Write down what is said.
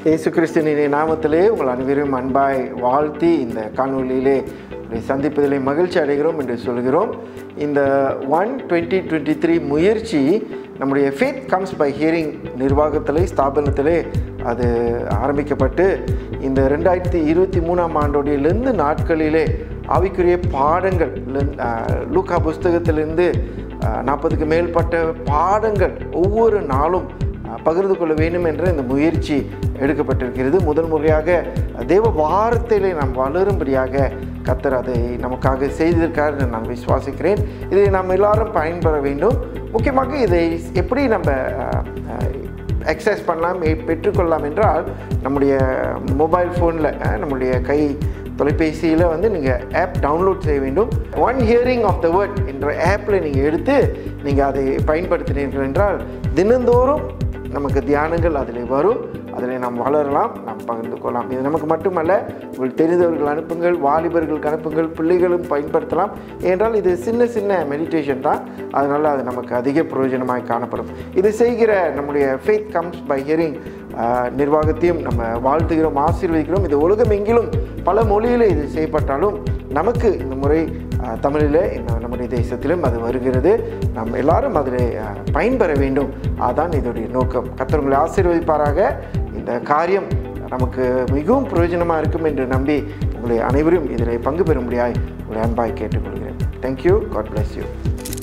இயேசு கிறிஸ்துவின் நாமத்திலே உங்கள் அனைவரும் அன்பாய் வாழ்த்தி இந்த காணொளியிலே உங்களை சந்திப்பதிலே மகிழ்ச்சி அடைகிறோம் என்று சொல்கிறோம் இந்த ஒன் டுவெண்ட்டி டுவெண்ட்டி த்ரீ முயற்சி நம்முடைய ஃபேத் கம்ஸ் பை ஹியரிங் நிர்வாகத்திலே ஸ்தாபனத்திலே அது ஆரம்பிக்கப்பட்டு இந்த ரெண்டாயிரத்தி இருபத்தி மூணாம் ஆண்டோடையிலிருந்து நாட்களிலே ஆவிக்குரிய பாடங்கள் லென்- அஹ், லூக்கா புஸ்தகத்திலிருந்து அஹ், நாற்பதுக்கு மேற்பட்ட பாடங்கள் ஒவ்வொரு நாளும் அஹ், பகிர்ந்து கொள்ள வேண்டும் என்ற இந்த முயற்சி எடுக்கப்பட்டிருக்கிறது முதல் முறையாக தேவ வார்த்தையிலே நாம் வளரும்படியாக கத்தர் அதை நமக்காக செய்திருக்கார் என்று நான் விசுவாசிக்கிறேன் இதை நாம் எல்லாரும் பயன்பெற வேண்டும் முக்கியமாக இதை எப்படி நம்ம எக்ஸசைஸ் பண்ணலாம் எ- பெற்றுக்கொள்ளலாம் என்றால் நம்முடைய மொபைல் ஃபோனில் நம்முடைய கை தொலைபேசியில் வந்து நீங்கள் ஆப் டவுன்லோட் செய்ய வேண்டும் one hearing of the word என்ற ஆப்பில் நீங்கள் எடுத்து நீங்கள் அதை பயன்படுத்தினீர்கள் என்றால் தினந்தோறும் நமக்கு தியானங்கள் அதில் வரும் அதில் நாம் வளரலாம் நாம் பகிர்ந்து கொள்ளலாம் இது நமக்கு மட்டுமல்ல உங்களுக்கு தெரிந்தவர்கள் அனுப்புங்கள் வாலிபர்களுக்கு அனுப்புங்கள் பிள்ளைகளும் பயன்படுத்தலாம் ஏனென்றால் இது சின்ன சின்ன மெடிடேஷன் தான் அதனால் அது நமக்கு அதிக பிரயோஜனமாய் காணப்படும் இது செய்கிற நம்முடைய ஃபேத் கம்ஸ் பை ஹியரிங் நிர்வாகத்தையும் நம்ம வாழ்த்துகிறோம் ஆசீர்வதிக்கிறோம் இது உலகமெங்கிலும் பல மொழியில் இது செய்யப்பட்டாலும் நமக்கு இந்த முறை அஹ், தமிழில் இந்த நம்முடைய தேசத்திலும் அது வருகிறது நாம் எல்லாரும் அதில் அஹ், பயன்பெற வேண்டும் அதான் இதோடைய நோக்கம் கர்த்தர் ஆசீர்வதிப்பாராக இந்த காரியம் நமக்கு மிகவும் பிரயோஜனமாக இருக்கும் என்று நம்பி உங்களை அனைவரும் இதில் பங்கு பெறும்படியாய் உங்களை அன்பாய் கேட்டுக்கொள்கிறேன் தேங்க்யூ காட் bless யூ